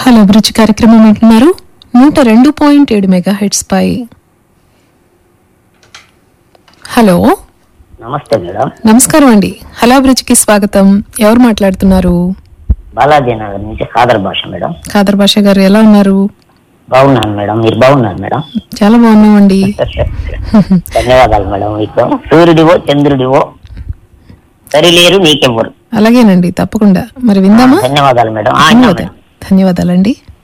hello అభిరుచి కార్యక్రమం వింటున్నారు నూట రెండు పాయింట్ ఏడు మెగా హెడ్స్ పై హలో నమస్తే మేడం నమస్కారం అండి హలో అభిరుచికి స్వాగతం ఎవరు మాట్లాడుతున్నారు బాలాజీ నగర్ నుంచి ఖాదర్ భాష మేడం ఖాదర్ భాష గారు ఎలా ఉన్నారు బాగున్నాను మేడం మీరు బాగున్నారు మేడం చాలా బాగున్నామండి ధన్యవాదాలు మేడం మీకు సూర్యుడివో చంద్రుడివో సరిలేరు నీకెవ్వరు అలాగేనండి తప్పకుండా మరి విందామా ధన్యవాదాలు మేడం ఆ, విన్నా ధన్యవాదాలు మేడం ధన్యవాదాలండి